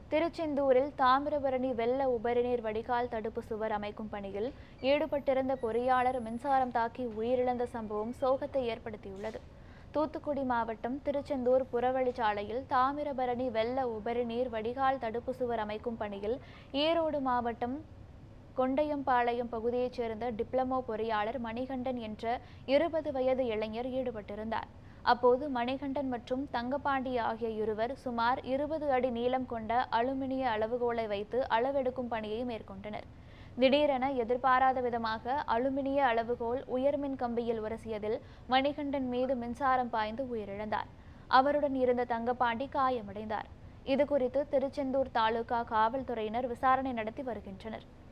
திருச்செந்தூரில் தாமிரபரணி வெள்ள உபரிநீர் வடிகால் தடுப்பு சுவர் அமைக்கும் பணியில் ஈடுபட்டிருந்த பொறியாளர் மின்சாரம் தாக்கி உயிரிழந்த சம்பவம் சோகத்தை ஏற்படுத்தியுள்ளது தூத்துக்குடி மாவட்டம் திருச்செந்தூர் புறவழிச்சாலையில் தாமிரபரணி வெள்ள உபரிநீர் வடிகால் தடுப்பு சுவர் அமைக்கும் பணியில் ஈரோடு மாவட்டம் கொண்டையம்பாளையம் பகுதியைச் சேர்ந்த டிப்ளமோ பொறியாளர் மணிகண்டன் என்ற இருபது வயது இளைஞர் ஈடுபட்டிருந்தார் அப்போது மணிகண்டன் மற்றும் தங்கபாண்டி ஆகிய இருவர் சுமார் இருபது அடி நீளம் கொண்ட அலுமினிய அளவுகோலை வைத்து அளவெடுக்கும் பணியை மேற்கொண்டனர் திடீரென எதிர்பாராத விதமாக அலுமினிய அளவுகோல் உயர்மின் கம்பியில் உரசியதில் மணிகண்டன் மீது மின்சாரம் பாய்ந்து உயிரிழந்தார் அவருடன் இருந்த தங்கபாண்டி காயமடைந்தார் இதுகுறித்து திருச்செந்தூர் தாலுகா காவல்துறையினர் விசாரணை நடத்தி வருகின்றனர்